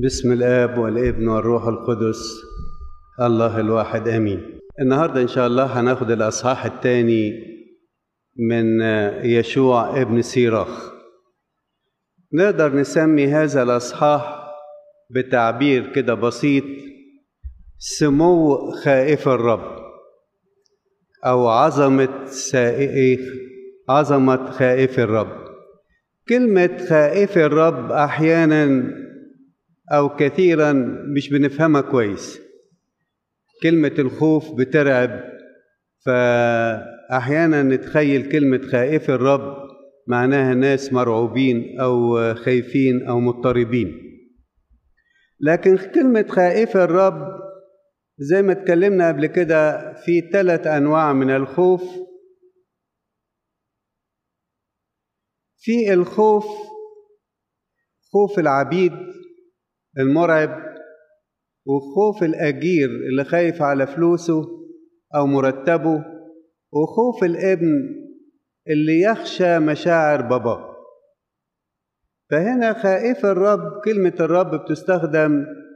بسم الاب والابن والروح القدس الله الواحد امين النهارده ان شاء الله هناخد الاصحاح الثاني من يشوع ابن سيراخ نقدر نسمي هذا الاصحاح بتعبير كده بسيط سمو خائف الرب او عظمه سائق عظمه خائف الرب كلمه خائف الرب احيانا او كثيرا مش بنفهمها كويس كلمه الخوف بترعب فاحيانا نتخيل كلمه خائف الرب معناها ناس مرعوبين او خايفين او مضطربين لكن كلمه خائف الرب زي ما اتكلمنا قبل كده في ثلاث انواع من الخوف في الخوف خوف العبيد المرعب وخوف الأجير اللي خايف على فلوسه أو مرتبه وخوف الابن اللي يخشى مشاعر باباه فهنا خائف الرب كلمة الرب بتستخدم